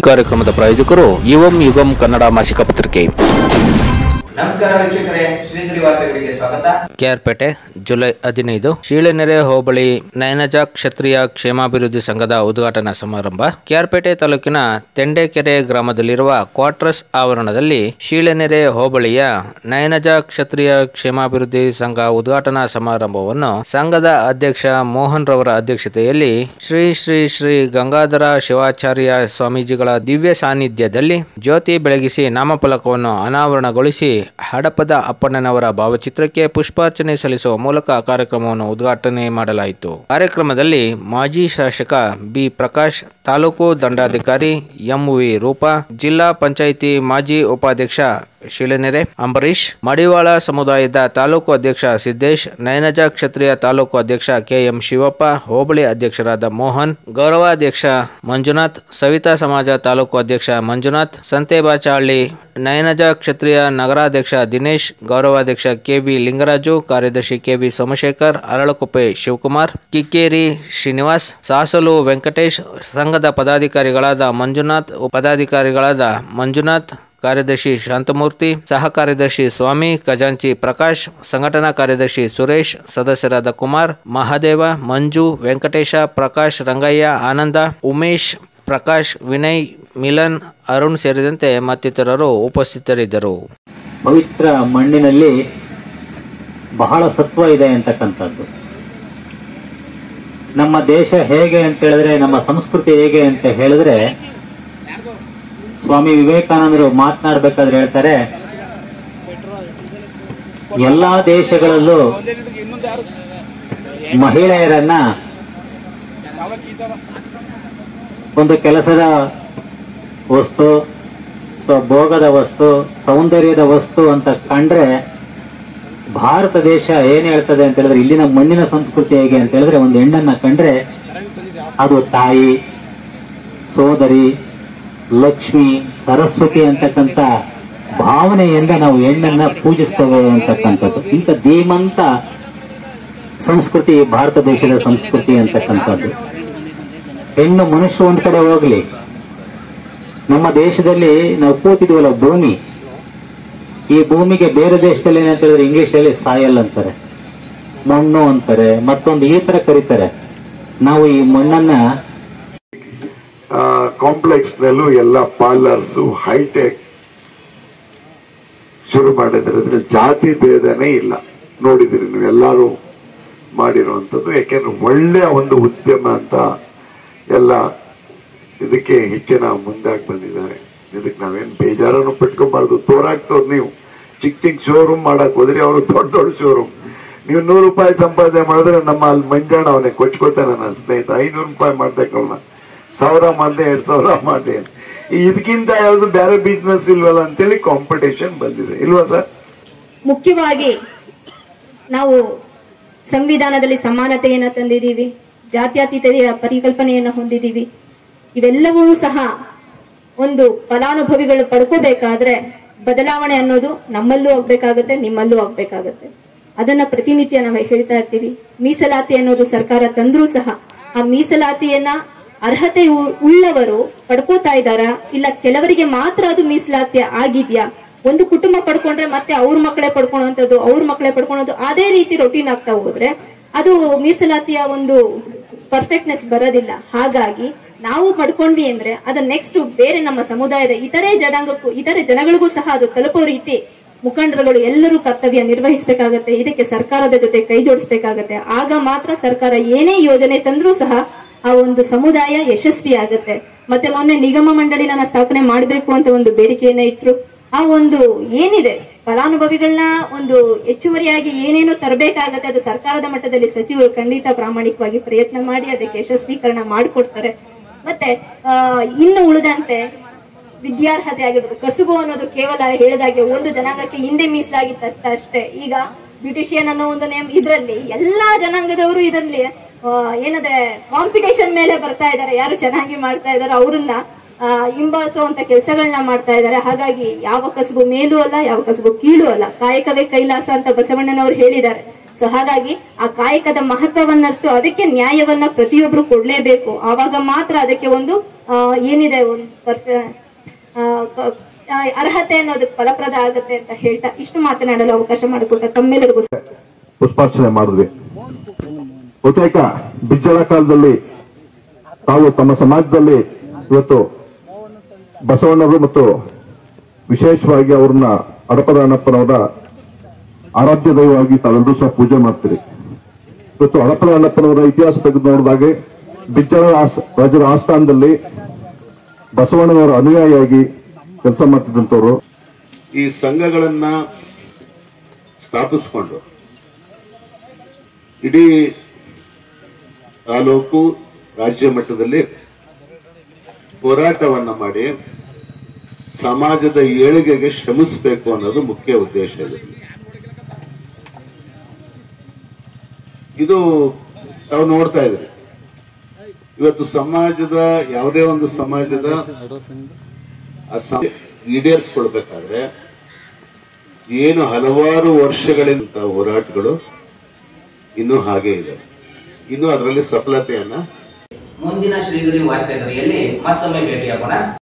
ಕಾರ್ಯಕ್ರಮದ ಪ್ರಾಯೋಜಕರು ಯುವಂ ಯುಗಂ ಕನ್ನಡ ಮಾಸಿಕ ಪತ್ರಿಕೆ ನಮಸ್ಕಾರ ವೀಕ್ಷಕರೇ ಶ್ರೀಧರಿ ವಾರ್ತೆಗಳಿಗೆ ಸ್ವಾಗತ ಕೆಆರ್ಪೇಟೆ ಜುಲೈ ಹದಿನೈದು ಶೀಳನೆರೆ ಹೋಬಳಿ ನಯನಜ ಕ್ಷತ್ರಿಯ ಕ್ಷೇಮಾಭಿವೃದ್ಧಿ ಸಂಘದ ಉದ್ಘಾಟನಾ ಸಮಾರಂಭ ಕೆಆರ್ಪೇಟೆ ತಾಲೂಕಿನ ತೆಂಡೆಕೆರೆ ಗ್ರಾಮದಲ್ಲಿರುವ ಕ್ವಾರ್ಟರ್ಸ್ ಆವರಣದಲ್ಲಿ ಶೀಳನೆರೆ ಹೋಬಳಿಯ ನಯನಜ ಕ್ಷತ್ರಿಯ ಕ್ಷೇಮಾಭಿವೃದ್ಧಿ ಸಂಘ ಉದ್ಘಾಟನಾ ಸಮಾರಂಭವನ್ನು ಸಂಘದ ಅಧ್ಯಕ್ಷ ಮೋಹನ್ ರವರ ಅಧ್ಯಕ್ಷತೆಯಲ್ಲಿ ಶ್ರೀ ಶ್ರೀ ಶ್ರೀ ಗಂಗಾಧರ ಶಿವಾಚಾರ್ಯ ಸ್ವಾಮೀಜಿಗಳ ದಿವ್ಯ ಸಾನ್ನಿಧ್ಯದಲ್ಲಿ ಜ್ಯೋತಿ ಬೆಳಗಿಸಿ ನಾಮಫಲಕವನ್ನು ಅನಾವರಣಗೊಳಿಸಿ ಹಡಪದ ಅಪ್ಪಣ್ಣನವರ ಭಾವಚಿತ್ರಕ್ಕೆ ಪುಷ್ಪಾರ್ಚನೆ ಸಲ್ಲಿಸುವ ಮೂಲಕ ಕಾರ್ಯಕ್ರಮವನ್ನು ಉದ್ಘಾಟನೆ ಮಾಡಲಾಯಿತು ಕಾರ್ಯಕ್ರಮದಲ್ಲಿ ಮಾಜಿ ಶಾಸಕ ಬಿ ಪ್ರಕಾಶ್ ತಾಲೂಕು ದಂಡಾಧಿಕಾರಿ ಎಂವಿ ರೂಪಾ ಜಿಲ್ಲಾ ಪಂಚಾಯಿತಿ ಮಾಜಿ ಉಪಾಧ್ಯಕ್ಷ ಶಿಳನೆರೆ ಅಂಬರೀಶ್ ಮಡಿವಾಳ ಸಮುದಾಯದ ತಾಲೂಕು ಅಧ್ಯಕ್ಷ ಸಿದ್ದೇಶ್ ನಯನಜ ಕ್ಷತ್ರಿಯ ತಾಲೂಕು ಅಧ್ಯಕ್ಷ ಕೆಎಂ ಶಿವಪ್ಪ ಹೋಬಳಿ ಅಧ್ಯಕ್ಷರಾದ ಮೋಹನ್ ಗೌರವಾಧ್ಯಕ್ಷ ಮಂಜುನಾಥ್ ಸವಿತಾ ಸಮಾಜ ತಾಲೂಕು ಅಧ್ಯಕ್ಷ ಮಂಜುನಾಥ್ ಸಂತೇಬಾಚಹಳ್ಳಿ ನಯನಜ ಕ್ಷತ್ರಿಯ ನಗರಾಧ್ಯಕ್ಷ ದಿನೇಶ್ ಗೌರವಾಧ್ಯಕ್ಷ ಕೆಬಿ ಲಿಂಗರಾಜು ಕಾರ್ಯದರ್ಶಿ ಕೆಬಿ ಸೋಮಶೇಖರ್ ಅರಳಕುಪ್ಪೆ ಶಿವಕುಮಾರ್ ಕಿಕ್ಕೇರಿ ಶ್ರೀನಿವಾಸ್ ಸಾಸಲು ವೆಂಕಟೇಶ್ ಸಂಘದ ಪದಾಧಿಕಾರಿಗಳಾದ ಮಂಜುನಾಥ್ ಪದಾಧಿಕಾರಿಗಳಾದ ಮಂಜುನಾಥ್ ಕಾರ್ಯದರ್ಶಿ ಶಾಂತಮೂರ್ತಿ ಸಹ ಕಾರ್ಯದರ್ಶಿ ಸ್ವಾಮಿ ಖಜಾಂಚಿ ಪ್ರಕಾಶ್ ಸಂಘಟನಾ ಕಾರ್ಯದರ್ಶಿ ಸುರೇಶ್ ಸದಸ್ಯರಾದ ಕುಮಾರ್ ಮಹಾದೇವ ಮಂಜು ವೆಂಕಟೇಶ ಪ್ರಕಾಶ್ ರಂಗಯ್ಯ ಆನಂದ ಉಮೇಶ್ ಪ್ರಕಾಶ್ ವಿನಯ್ ಮಿಲನ್ ಅರುಣ್ ಸೇರಿದಂತೆ ಮತ್ತಿತರರು ಉಪಸ್ಥಿತರಿದ್ದರು ಪವಿತ್ರ ಮಣ್ಣಿನಲ್ಲಿ ಬಹಳ ಸತ್ವ ಇದೆ ಅಂತಕ್ಕಂಥದ್ದು ನಮ್ಮ ದೇಶ ಹೇಗೆ ಅಂತ ಹೇಳಿದ್ರೆ ನಮ್ಮ ಸಂಸ್ಕೃತಿ ಹೇಗೆ ಅಂತ ಹೇಳಿದ್ರೆ ಸ್ವಾಮಿ ವಿವೇಕಾನಂದರು ಮಾತನಾಡ್ಬೇಕಾದ್ರೆ ಹೇಳ್ತಾರೆ ಎಲ್ಲಾ ದೇಶಗಳಲ್ಲೂ ಮಹಿಳೆಯರನ್ನ ಒಂದು ಕೆಲಸದ ವಸ್ತು ಅಥವಾ ಭೋಗದ ವಸ್ತು ಸೌಂದರ್ಯದ ವಸ್ತು ಅಂತ ಕಂಡ್ರೆ ಭಾರತ ದೇಶ ಏನ್ ಹೇಳ್ತದೆ ಅಂತ ಹೇಳಿದ್ರೆ ಇಲ್ಲಿನ ಮಣ್ಣಿನ ಸಂಸ್ಕೃತಿ ಹೇಗೆ ಅಂತ ಹೇಳಿದ್ರೆ ಒಂದು ಹೆಣ್ಣನ್ನ ಕಂಡ್ರೆ ಅದು ತಾಯಿ ಸೋದರಿ ಲಕ್ಷ್ಮಿ ಸರಸ್ವತಿ ಅಂತಕ್ಕಂಥ ಭಾವನೆಯಿಂದ ನಾವು ಹೆಣ್ಣನ್ನ ಪೂಜಿಸ್ತೇವೆ ಅಂತಕ್ಕಂಥದ್ದು ಇಂಥ ಧೀಮಂತ ಸಂಸ್ಕೃತಿ ಭಾರತ ದೇಶದ ಸಂಸ್ಕೃತಿ ಅಂತಕ್ಕಂಥದ್ದು ಹೆಣ್ಣು ಮನುಷ್ಯ ಒಂದ್ ಕಡೆ ಹೋಗ್ಲಿ ನಮ್ಮ ದೇಶದಲ್ಲಿ ನಾವು ಕೂತಿದ್ವಲ್ಲ ಭೂಮಿ ಈ ಭೂಮಿಗೆ ಬೇರೆ ದೇಶದಲ್ಲಿ ಏನಂತ ಹೇಳಿದ್ರೆ ಇಂಗ್ಲಿಷ್ ಅಲ್ಲಿ ಸಾಯಲ್ ಅಂತಾರೆ ಮಣ್ಣು ಅಂತಾರೆ ಮತ್ತೊಂದು ಈ ತರ ಕರೀತಾರೆ ನಾವು ಈ ಮಣ್ಣನ್ನ ಕಾಂಪ್ಲೆಕ್ಸ್ ನಲ್ಲೂ ಎಲ್ಲ ಪಾರ್ಲರ್ಸ್ ಹೈಟೆಕ್ ಶುರು ಮಾಡಿದ್ರೆ ಅದ್ರ ಜಾತಿ ಭೇದನೇ ಇಲ್ಲ ನೋಡಿದಿರಿ ನೀವು ಎಲ್ಲರೂ ಮಾಡಿರುವಂಥದ್ದು ಯಾಕೆಂದ್ರೆ ಒಳ್ಳೆಯ ಒಂದು ಉದ್ಯಮ ಅಂತ ಎಲ್ಲ ಇದಕ್ಕೆ ಹೆಚ್ಚಿನ ಮುಂದಾಗಿ ಬಂದಿದ್ದಾರೆ ಇದಕ್ಕೆ ನಾವೇನ್ ಬೇಜಾರನ್ನು ಪಟ್ಕೊಬಾರ್ದು ತೋರಾಗ್ತವ್ರು ನೀವು ಚಿಕ್ಕ ಚಿಕ್ಕ ಶೋರೂಮ್ ಮಾಡಕ್ ಹೋದ್ರಿ ಅವರು ದೊಡ್ಡ ದೊಡ್ಡ ಶೋರೂಮ್ ನೀವು ನೂರು ರೂಪಾಯಿ ಸಂಪಾದನೆ ಮಾಡಿದ್ರೆ ನಮ್ಮ ಅಲ್ಲಿ ಮಂಜಾಣ ಅವನೇ ಕೊಚ್ಕೋತಾನೆ ನನ್ನ ಸ್ನೇಹಿತ ಐನೂರು ರೂಪಾಯಿ ಮಾಡ್ಬೇಕಲ್ಲ ಸಾವಿರ ಮಾಡ್ದೆ ಎರಡ್ ಸಾವಿರ ಮಾಡ್ದೆ ಇದಕ್ಕಿಂತ ಯಾವ್ದು ಬೇರೆ ಬಿಸ್ನೆಸ್ ಇಲ್ವಲ್ಲ ಅಂತೇಳಿ ಕಾಂಪಿಟೇಷನ್ ಬಂದಿದೆ ಇಲ್ವಾ ಸರ್ ಮುಖ್ಯವಾಗಿ ನಾವು ಸಂವಿಧಾನದಲ್ಲಿ ಸಮಾನತೆಯನ್ನು ತಂದಿದ್ದೀವಿ ಜಾತ್ಯತೀತತೆಯ ಪರಿಕಲ್ಪನೆಯನ್ನು ಹೊಂದಿದ್ದೀವಿ ಇವೆಲ್ಲವೂ ಸಹ ಒಂದು ಫಲಾನುಭವಿಗಳು ಪಡ್ಕೋಬೇಕಾದ್ರೆ ಬದಲಾವಣೆ ಅನ್ನೋದು ನಮ್ಮಲ್ಲೂ ಆಗ್ಬೇಕಾಗತ್ತೆ ನಿಮ್ಮಲ್ಲೂ ಆಗ್ಬೇಕಾಗತ್ತೆ ಅದನ್ನ ಪ್ರತಿನಿತ್ಯ ನಾವು ಹೇಳ್ತಾ ಇರ್ತೀವಿ ಮೀಸಲಾತಿ ಅನ್ನೋದು ಸರ್ಕಾರ ತಂದ್ರೂ ಸಹ ಆ ಮೀಸಲಾತಿಯನ್ನ ಅರ್ಹತೆ ಉ- ಉಳ್ಳವರು ಪಡ್ಕೋತಾ ಇದ್ದಾರಾ ಇಲ್ಲ ಕೆಲವರಿಗೆ ಮಾತ್ರ ಅದು ಮೀಸಲಾತಿ ಆಗಿದ್ಯಾ ಒಂದು ಕುಟುಂಬ ಪಡ್ಕೊಂಡ್ರೆ ಮತ್ತೆ ಅವ್ರ ಮಕ್ಕಳೇ ಪಡ್ಕೊಳ್ಳುವಂಥದ್ದು ಅವ್ರ ಮಕ್ಕಳೇ ಪಡ್ಕೊಳ್ಳೋದು ಅದೇ ರೀತಿ ರೊಟೀನ್ ಆಗ್ತಾ ಹೋದ್ರೆ ಅದು ಮೀಸಲಾತಿಯ ಒಂದು ಪರ್ಫೆಕ್ಟ್ನೆಸ್ ಬರೋದಿಲ್ಲ ಹಾಗಾಗಿ ನಾವು ಪಡ್ಕೊಂಡ್ವಿ ಅಂದ್ರೆ ಅದು ನೆಕ್ಸ್ಟ್ ಬೇರೆ ನಮ್ಮ ಸಮುದಾಯದ ಇತರೆ ಜನಾಂಗಕ್ಕೂ ಇತರೆ ಜನಗಳಿಗೂ ಸಹ ಅದು ತಲುಪೋ ರೀತಿ ಮುಖಂಡರುಗಳು ಎಲ್ಲರೂ ಕರ್ತವ್ಯ ನಿರ್ವಹಿಸಬೇಕಾಗತ್ತೆ ಇದಕ್ಕೆ ಸರ್ಕಾರದ ಜೊತೆ ಕೈ ಜೋಡಿಸಬೇಕಾಗತ್ತೆ ಆಗ ಮಾತ್ರ ಸರ್ಕಾರ ಏನೇ ಯೋಜನೆ ತಂದ್ರೂ ಸಹ ಆ ಒಂದು ಸಮುದಾಯ ಯಶಸ್ವಿ ಆಗತ್ತೆ ಮತ್ತೆ ಮೊನ್ನೆ ನಿಗಮ ಮಂಡಳಿನ ಸ್ಥಾಪನೆ ಮಾಡಬೇಕು ಅಂತ ಒಂದು ಬೇಡಿಕೆಯನ್ನ ಇಟ್ರು ಆ ಒಂದು ಏನಿದೆ ಫಲಾನುಭವಿಗಳನ್ನ ಒಂದು ಹೆಚ್ಚುವರಿಯಾಗಿ ಏನೇನು ತರಬೇಕಾಗತ್ತೆ ಅದು ಸರ್ಕಾರದ ಮಟ್ಟದಲ್ಲಿ ಸಚಿವರು ಖಂಡಿತ ಪ್ರಾಮಾಣಿಕವಾಗಿ ಪ್ರಯತ್ನ ಮಾಡಿ ಅದಕ್ಕೆ ಯಶಸ್ವೀಕರಣ ಮಾಡಿಕೊಡ್ತಾರೆ ಮತ್ತೆ ಆ, ಇನ್ನು ಉಳಿದಂತೆ ವಿದ್ಯಾರ್ಹತೆ ಆಗಿರ್ಬೋದು ಕಸುಬು ಅನ್ನೋದು ಕೇವಲ ಹೇಳಿದಾಗೆ ಒಂದು ಜನಾಂಗಕ್ಕೆ ಹಿಂದೆ ಮೀಸಲಾಗಿತ್ತ ಅಷ್ಟೇ ಈಗ ಬ್ಯೂಟಿಷಿಯನ್ ಅನ್ನೋ ಒಂದು ನೇಮ್ ಇದರಲ್ಲಿ ಎಲ್ಲಾ ಜನಾಂಗದವರು ಇದರಲ್ಲಿ ಆ, ಏನಂದ್ರೆ ಕಾಂಪಿಟೇಷನ್ ಮೇಲೆ ಬರ್ತಾ ಇದ್ದಾರೆ ಯಾರು ಚೆನ್ನಾಗಿ ಮಾಡ್ತಾ ಇದಾರೆ ಅವ್ರನ್ನ ಆ, ಹಿಂಬಾಲಿಸುವಂತ ಕೆಲಸಗಳನ್ನ ಮಾಡ್ತಾ ಇದ್ದಾರೆ ಹಾಗಾಗಿ ಯಾವ ಕಸುಬು ಮೇಲೂ ಅಲ್ಲ ಯಾವ ಕಸುಬು ಕೀಳು ಅಲ್ಲ ಕಾಯಕವೇ ಕೈಲಾಸ ಅಂತ ಬಸವಣ್ಣನವರು ಹೇಳಿದ್ದಾರೆ ಸೊ ಹಾಗಾಗಿ ಆ ಕಾಯಕದ ಮಹತ್ವವನ್ನರ್ತು ಅದಕ್ಕೆ ನ್ಯಾಯವನ್ನ ಪ್ರತಿಯೊಬ್ರು ಕೊಡ್ಲೇಬೇಕು ಆವಾಗ ಮಾತ್ರ ಅದಕ್ಕೆ ಒಂದು ಆ, ಏನಿದೆ ಒಂದು ಪರ್ಫೆ ಆ, ಕ- ಆ, ಅರ್ಹತೆ ಅನ್ನೋದಕ್ಕೆ ಫಲಪ್ರದ ಆಗುತ್ತೆ ಅಂತ ಹೇಳ್ತಾ ಇಷ್ಟು ಮಾತನಾಡಲು ಅವಕಾಶ ಮಾಡಿಕೊಟ್ಟ ತಮ್ಮೆಲ್ಲರಿಗೂ ಪುಷ್ಪಾರ್ಚನೆ ಮಾಡಿದ್ವಿ ಬಹುತೇಕ ಬಿಜ್ಜಳ ಕಾಲದಲ್ಲಿ ತಾವು ತಮ್ಮ ಸಮಾಜದಲ್ಲಿ ಇವತ್ತು ಬಸವಣ್ಣವರು ಮತ್ತು ವಿಶೇಷವಾಗಿ ಅವ್ರನ್ನ ಹಡಪದ ಅಣ್ಣಪ್ಪನವರ ಆರಾಧ್ಯ ದೈವವಾಗಿ ತಾವೆಲ್ಲರೂ ಸಹ ಪೂಜೆ ಮಾಡ್ತೀರಿ ಇವತ್ತು ಹಡಪದ ಅಣ್ಣಪ್ಪನವರ ಇತಿಹಾಸ ತೆಗೆದು ನೋಡಿದಾಗೆ ಬಿಜ್ಜಳ ಆಸ್- ರಾಜರ ಆಸ್ಥಾನದಲ್ಲಿ ಬಸವಣ್ಣನವರ ಅನುಯಾಯಿಯಾಗಿ ಕೆಲಸ ಮಾಡ್ತಿದ್ದಂಥವ್ರು ಈ ಸಂಘಗಳನ್ನ ಸ್ಥಾಪಿಸಿಕೊಂಡು ಇಡೀ ತಾಲೂಕು ರಾಜ್ಯ ಮಟ್ಟದಲ್ಲಿ ಹೋರಾಟವನ್ನ ಮಾಡಿ ಸಮಾಜದ ಏಳಿಗೆಗೆ ಶ್ರಮಿಸಬೇಕು ಅನ್ನೋದು ಮುಖ್ಯ ಉದ್ದೇಶ ಇದೆ ಇದು ತಾವು ನೋಡ್ತಾ ಇದ್ರಿ ಇವತ್ತು ಸಮಾಜದ ಯಾವುದೇ ಒಂದು ಸಮಾಜದ ಆ ಸಮ- ಈಡೇರಿಸ್ಕೊಳ್ಬೇಕಾದ್ರೆ ಏನು ಹಲವಾರು ವರ್ಷಗಳಿಂದ ಹೋರಾಟಗಳು ಇನ್ನೂ ಹಾಗೆ ಇದೆ ಇನ್ನು ಅದರಲ್ಲಿ ಸಫಲತೆಯನ್ನ ಮುಂದಿನ ಶ್ರೀಗರಿ ವಾರ್ತೆಗರಿಯಲ್ಲಿ ಮತ್ತೊಮ್ಮೆ ಭೇಟಿಯಾಗೋಣ